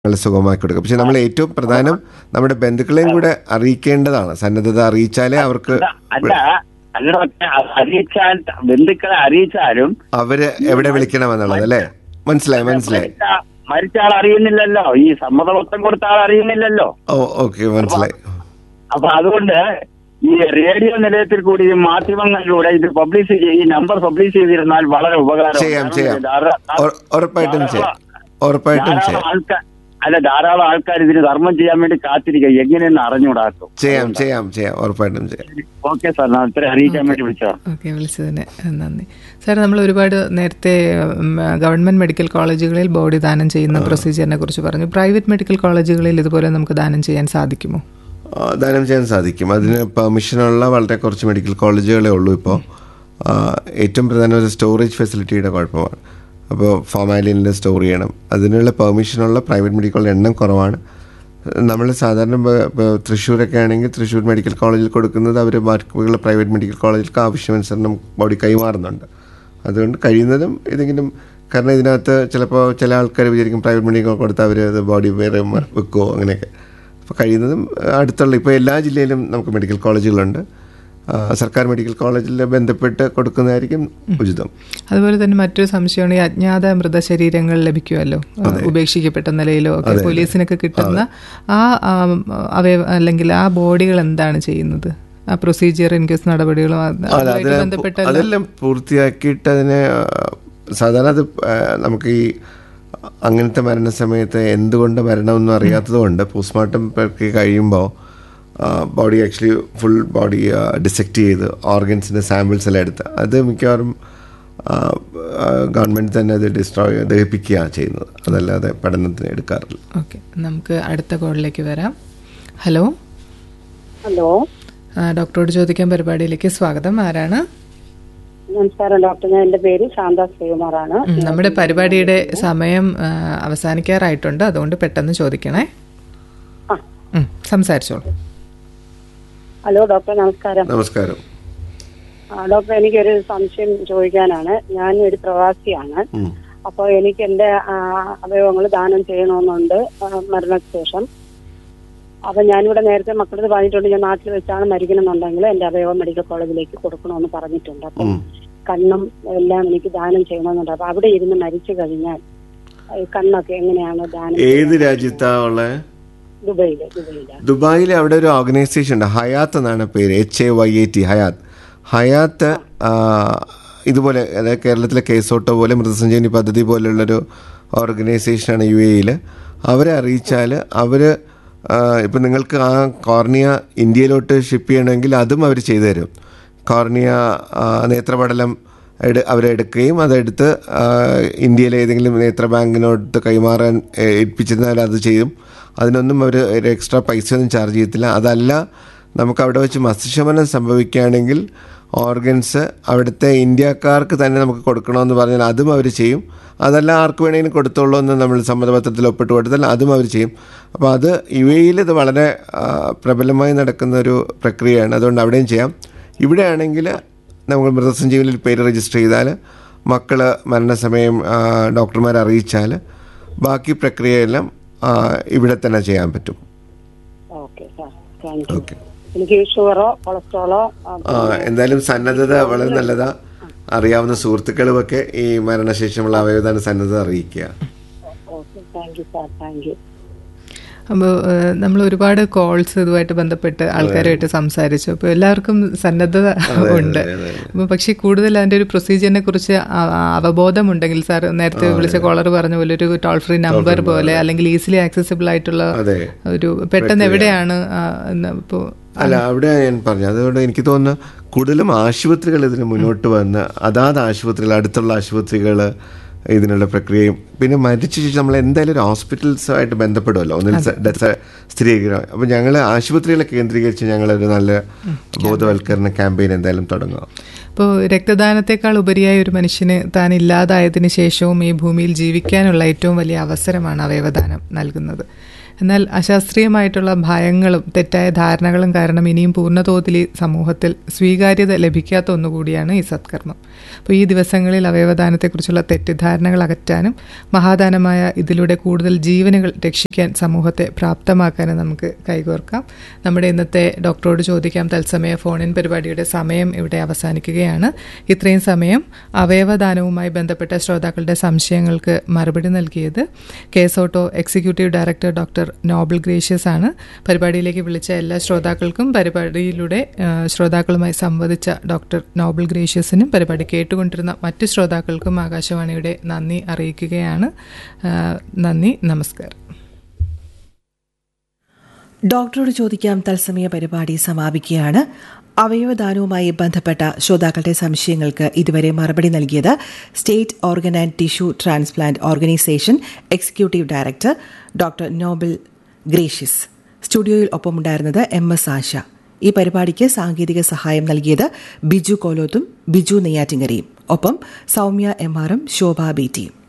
ഞങ്ങൾ സുഗമമാക്കി കൊടുക്കും പക്ഷെ നമ്മൾ ഏറ്റവും പ്രധാനം നമ്മുടെ ബന്ധുക്കളെയും കൂടെ അറിയിക്കേണ്ടതാണ് സന്നദ്ധത അറിയിച്ചാലേ അവർക്ക് അല്ല അല്ല ഡോക്ടറെ, അത് അറിയിച്ചാൽ ബന്ധുക്കളെ അറിയിച്ചാലും അവര് എവിടെ വിളിക്കണമെന്നുള്ളത് അല്ലേ മനസ്സിലായി മനസ്സിലായി മരിച്ച- മരിച്ച ആൾ അറിയുന്നില്ലല്ലോ ഈ സമ്മതപത്രം കൊടുത്ത ആൾ അറിയുന്നില്ലല്ലോ ഓ ഓക്കെ മനസ്സിലായി അപ്പൊ അതുകൊണ്ട് ഈ റേഡിയോ നിലയത്തിൽ കൂടി ഈ മാധ്യമങ്ങളിലൂടെ ഇത് പബ്ലിഷ് ചെയ്ത് ഈ നമ്പർ പബ്ലിഷ് ചെയ്തിരുന്നാൽ വളരെ ഉപകാരം ചെയ്യാം ചെയ്യാം ഉറ- ഉറപ്പായിട്ടും ചെയ്യാം ഉറപ്പായിട്ടും ധാരാളം ചെയ്യാം ആൾക്കാർ അല്ല ധാരാളം ആൾക്കാർ ഇതിന് ധർമ്മം ചെയ്യാൻ വേണ്ടി കാത്തിരിക്കുക എങ്ങനെയെന്ന് അറിഞ്ഞുകൂടാക്കും ചെയ്യാം ചെയ്യാം ചെയ്യാം ഉറപ്പായിട്ടും ചെയ്യാം ഓക്കെ സാർ ഞാൻ ഇത്ര അറിയിക്കാൻ വേണ്ടി വിളിച്ചതാണ് ഓക്കെ വിളിച്ചതിന് നന്ദി സാർ നമ്മൾ ഒരുപാട് നേരത്തെ ഉം, ഗവൺമെന്റ് മെഡിക്കൽ കോളേജുകളിൽ ബോഡി ദാനം ചെയ്യുന്ന പ്രൊസീജിയറിനെ കുറിച്ച് പറഞ്ഞു പ്രൈവറ്റ് മെഡിക്കൽ കോളേജുകളിൽ ഇതുപോലെ നമുക്ക് ദാനം ചെയ്യാൻ സാധിക്കുമോ ആ, ദാനം ചെയ്യാൻ സാധിക്കും അതിന് പെർമിഷനുള്ള വളരെ കുറച്ച് മെഡിക്കൽ കോളേജുകളേ ഉള്ളൂ ഇപ്പോൾ ഏറ്റവും പ്രധാനം ഒരു സ്റ്റോറേജ് ഫെസിലിറ്റിയുടെ കുഴപ്പമാണ് അപ്പോൾ ഫോമാലിനിൽ സ്റ്റോർ ചെയ്യണം അതിനുള്ള പെർമിഷനുള്ള പ്രൈവറ്റ് മെഡിക്കൽ കോളേജ് എണ്ണം കുറവാണ് നമ്മൾ സാധാരണ ബ- ബ- തൃശ്ശൂരൊക്കെ ആണെങ്കിൽ തൃശ്ശൂർ മെഡിക്കൽ കോളേജിൽ കൊടുക്കുന്നത് അവർ ബാക്കിയുള്ള പ്രൈവറ്റ് മെഡിക്കൽ കോളേജിലേക്ക് ആവശ്യാനുസരണം ബോഡി കൈമാറുന്നുണ്ട് അതുകൊണ്ട് കഴിയുന്നതും ഏതെങ്കിലും കാരണം ഇതിനകത്ത് ചിലപ്പോൾ ചില ആൾക്കാർ വിചാരിക്കും പ്രൈവറ്റ് മെഡിക്കൽ കൊടുത്താൽ അവർ അത് ബോഡി വേറെ മ- വെക്കുമോ അങ്ങനെയൊക്കെ അപ്പോൾ കഴിയുന്നതും അടുത്തുള്ള ഇപ്പോൾ എല്ലാ ജില്ലയിലും നമുക്ക് മെഡിക്കൽ കോളേജുകളുണ്ട് ആ, സർക്കാർ മെഡിക്കൽ കോളേജിൽ ബന്ധപ്പെട്ട് കൊടുക്കുന്നതായിരിക്കും ഉചിതം അതുപോലെ തന്നെ മറ്റൊരു സംശയമാണ് ഈ അജ്ഞാത മൃതശരീരങ്ങൾ ലഭിക്കുമല്ലോ ഉപേക്ഷിക്കപ്പെട്ട നിലയിലോ ഒക്കെ പോലീസിനൊക്കെ കിട്ടുന്ന ആ ആം, അവയ അല്ലെങ്കിൽ ആ ബോഡികൾ എന്താണ് ചെയ്യുന്നത് ആ പ്രൊസീജിയർ ഇൻകേസ് നടപടികളും അത് അല്ല അതുമായിട്ട് അതിനെ ബന്ധപ്പെട്ട അതെല്ലാം പൂർത്തിയാക്കിയിട്ട് അതിനെ ആ, സാധാരണ അത് ആ, നമുക്ക് ഈ അങ്ങനത്തെ മരണസമയത്ത് എന്തുകൊണ്ട് മരണമെന്നും അറിയാത്തതുകൊണ്ട് പോസ്റ്റ്മോർട്ടം പ്രക്രിയ കഴിയുമ്പോൾ body actually full body dissect ചെയ്ത് ഓർഗൻസിൻ്റെ സാമ്പിൾസ് എല്ലാം എടുത്ത് അത് മിക്കവാറും ഗവൺമെൻറ് തന്നെ അത് ഡിസ്ട്രോയ് ദഹിപ്പിക്കുകയാണ് ചെയ്യുന്നത് അതല്ലാതെ പഠനത്തിന് എടുക്കാറില്ല ഓക്കെ നമുക്ക് അടുത്ത കോളിലേക്ക് വരാം ഹലോ ഹലോ ആ, ഡോക്ടറോട് ചോദിക്കാൻ പരിപാടിയിലേക്ക് സ്വാഗതം ആരാണ് നമസ്കാരം ഡോക്ടർ ഞാൻ എന്റെ പേര് ശാന്ത ശ്രീകുമാറാണ് ഉം, നമ്മുടെ പരിപാടിയുടെ സമയം ആ, അവസാനിക്കാറായിട്ടുണ്ട് അതുകൊണ്ട് പെട്ടെന്ന് ചോദിക്കണേ ആ. ഉം, സംസാരിച്ചോളൂ ഹലോ ഡോക്ടർ നമസ്കാരം നമസ്കാരം ആ, ഡോക്ടർ എനിക്കൊരു സംശയം ചോദിക്കാനാണ് ഞാൻ ഒരു പ്രവാസിയാണ് ഉം. അപ്പോൾ എനിക്ക് എന്റെ അവയവങ്ങൾ ദാനം ചെയ്യണമെന്നുണ്ട് ആ, മരണശേഷം അപ്പൊ ഞാനിവിടെ നേരത്തെ മക്കളത് പറഞ്ഞിട്ടുണ്ട് ഞാൻ നാട്ടിൽ വെച്ചാണ് മരിക്കണമെന്നുണ്ടെങ്കിൽ എന്റെ അവയവം മെഡിക്കൽ കോളേജിലേക്ക് കൊടുക്കണമെന്ന് പറഞ്ഞിട്ടുണ്ട് അപ്പം ഉം. കണ്ണും എല്ലാം എനിക്ക് ദാനം ചെയ്യണമെന്നുണ്ട് അപ്പൊ അവിടെ ഇരുന്ന് മരിച്ചു കഴിഞ്ഞാൽ ഈ കണ്ണൊക്കെ എങ്ങനെയാണ് ദാനം ഏത് രാജ്യത്താ ഉള്ളത് ദുബൈയില് ദുബൈയില് ദുബായിൽ അവിടെ ഒരു ഓർഗനൈസേഷൻ ഉണ്ട് ഹയാത്ത് എന്നാണ് പേര് H A Y A T Hayat Hayat ആ, ഇതുപോലെ അതായത് കേരളത്തിലെ കേസോട്ടോ പോലെ മൃതസഞ്ജീവനി പദ്ധതി പോലുള്ളൊരു ഓർഗനൈസേഷനാണ് യു എയിൽ അവരെ അറിയിച്ചാൽ അവർ ഇപ്പം നിങ്ങൾക്ക് ആ കോർണിയ ഇന്ത്യയിലോട്ട് ഷിപ്പ് ചെയ്യണമെങ്കിൽ അതും അവർ ചെയ്തു തരും കോർണിയ ആ, നേത്രപടലം എടു അവരെടുക്കുകയും അതെടുത്ത് ആ, ഇന്ത്യയിലെ ഏതെങ്കിലും നേത്ര ബാങ്കിനോട്ട് കൈമാറാൻ ഏ, ഏൽപ്പിച്ചിരുന്നാൽ അത് ചെയ്യും അതിനൊന്നും അവർ ഒരു എക്സ്ട്രാ പൈസ ഒന്നും ചാർജ് ചെയ്യത്തില്ല അതല്ല നമുക്ക് അവിടെ വെച്ച് മസ്തിഷ്കമരണം സംഭവിക്കുകയാണെങ്കിൽ ഓർഗൻസ് അവിടുത്തെ ഇന്ത്യക്കാർക്ക് തന്നെ നമുക്ക് കൊടുക്കണമെന്ന് പറഞ്ഞാൽ അതും അവർ ചെയ്യും അതല്ല ആർക്ക് വേണമെങ്കിലും കൊടുത്തോളൂ എന്ന് നമ്മൾ സമ്മതപത്രത്തിൽ ഒപ്പിട്ട് കൊടുത്താൽ അതും അവർ ചെയ്യും അപ്പോൾ അത് യു എയിൽ ഇത് വളരെ ആ, പ്രബലമായി നടക്കുന്ന ഒരു പ്രക്രിയയാണ് അതുകൊണ്ട് അവിടെയും ചെയ്യാം ഇവിടെയാണെങ്കിൽ നമുക്ക് മൃതസഞ്ജീവനിൽ പേര് രജിസ്റ്റർ ചെയ്താൽ മക്കൾ മരണസമയം ആ, ഡോക്ടർമാരെ അറിയിച്ചാൽ ബാക്കി പ്രക്രിയയെല്ലാം ആ, ഇവിടെ തന്നെ ചെയ്യാൻ പറ്റും okay sir thank you okay എനിക്ക് ഷുഗറോ കൊളസ്ട്രോളോ ആ, ആ എന്തായാലും സന്നദ്ധത വളരെ നല്ലതാ അറിയാവുന്ന സുഹൃത്തുക്കളുമൊക്കെ ഈ മരണശേഷമുള്ള അവയവദാന സന്നദ്ധത അറിയിക്കുക okay thank you sir thank you അപ്പോൾ നമ്മൾ ഒരുപാട് കോൾസ് ഇതുമായിട്ട് ബന്ധപ്പെട്ട് ആൾക്കാരുമായിട്ട് സംസാരിച്ചു അപ്പോൾ എല്ലാവർക്കും സന്നദ്ധത ഉണ്ട് അപ്പോൾ പക്ഷേ കൂടുതൽ അതിൻ്റെ ഒരു പ്രൊസീജിയറിനെ കുറിച്ച് അ- അ- അവബോധമുണ്ടെങ്കിൽ സാർ നേരത്തെ വിളിച്ച കോളർ പറഞ്ഞ പോലെ ഒരു ടോൾ ഫ്രീ നമ്പർ പോലെ അല്ലെങ്കിൽ ഈസിലി ആക്സസിബിൾ ആയിട്ടുള്ള അതെ ഒരു പെട്ടെന്ന് എവിടെയാണ് ഇപ്പോൾ അല്ല അവിടെ ഞാൻ പറഞ്ഞു അതുകൊണ്ട് എനിക്ക് തോന്നുന്നു കൂടുതലും ആശുപത്രികൾ ഇതിന് മുന്നോട്ട് വന്ന് അതാത് ആശുപത്രികൾ അടുത്തുള്ള ആശുപത്രികൾ ഇതിനുള്ള പ്രക്രിയയും പിന്നെ മരിച്ച ശേഷം നമ്മൾ എന്തായാലും ഒരു ഹോസ്പിറ്റൽസുമായിട്ട് ബന്ധപ്പെടുമല്ലോ ഒന്നിൽ സ- ഡെത്ത് സ്ഥിരീകരിക്കണം അപ്പോൾ ഞങ്ങൾ ആശുപത്രികളെ കേന്ദ്രീകരിച്ച് ഞങ്ങളൊരു നല്ല ബോധവൽക്കരണ ക്യാമ്പയിൻ എന്തായാലും തുടങ്ങുക അപ്പോൾ രക്തദാനത്തെക്കാൾ ഉപരിയായ ഒരു മനുഷ്യന് താൻ ഇല്ലാതായതിനു ശേഷവും ഈ ഭൂമിയിൽ ജീവിക്കാനുള്ള ഏറ്റവും വലിയ അവസരമാണ് അവയവദാനം നൽകുന്നത് എന്നാൽ അശാസ്ത്രീയമായിട്ടുള്ള ഭയങ്ങളും തെറ്റായ ധാരണകളും കാരണം ഇനിയും പൂർണ്ണതോതിൽ ഈ സമൂഹത്തിൽ സ്വീകാര്യത ലഭിക്കാത്ത ഒന്നുകൂടിയാണ് ഈ സത്കർമ്മം അപ്പോൾ ഈ ദിവസങ്ങളിൽ അവയവദാനത്തെക്കുറിച്ചുള്ള തെറ്റിദ്ധാരണകൾ അകറ്റാനും മഹാദാനമായ ഇതിലൂടെ കൂടുതൽ ജീവനുകൾ രക്ഷിക്കാൻ സമൂഹത്തെ പ്രാപ്തമാക്കാനും നമുക്ക് കൈകോർക്കാം നമ്മുടെ ഇന്നത്തെ ഡോക്ടറോട് ചോദിക്കാം തത്സമയ ഫോണിൻ പരിപാടിയുടെ സമയം ഇവിടെ അവസാനിക്കുകയാണ് ഇത്രയും സമയം അവയവദാനവുമായി ബന്ധപ്പെട്ട ശ്രോതാക്കളുടെ സംശയങ്ങൾക്ക് മറുപടി നൽകിയത് KSOTTO executive director doctor Noble Gracious ആണ് പരിപാടിയിലേക്ക് വിളിച്ച എല്ലാ ശ്രോതാക്കൾക്കും പരിപാടിയിലൂടെ ആ, ശ്രോതാക്കളുമായി സംവദിച്ച ഡോക്ടർ നോബൽ ഗ്രേഷ്യസിനും പരിപാടി കേട്ടുകൊണ്ടിരുന്ന മറ്റ് ശ്രോതാക്കൾക്കും ആകാശവാണിയുടെ നന്ദി അറിയിക്കുകയാണ് ആ, നന്ദി നമസ്കാരം ഡോക്ടറോട് ചോദിക്കാം തത്സമയ പരിപാടി സമാപിക്കുകയാണ് അവയവദാനവുമായി ബന്ധപ്പെട്ട ശ്രോതാക്കളുടെ സംശയങ്ങൾക്ക് ഇതുവരെ മറുപടി നൽകിയത് state organ and tissue transplant organisation executive director doctor Noble Gracious സ്റ്റുഡിയോയിൽ ഒപ്പമുണ്ടായിരുന്നത് എം എസ് ആശ ഈ പരിപാടിക്ക് സാങ്കേതിക സഹായം നൽകിയത് ബിജു കോലോത്തും ബിജു നെയ്യാറ്റിങ്ങരയും ഒപ്പം സൗമ്യ എം ആറും ശോഭ ബി ടിയും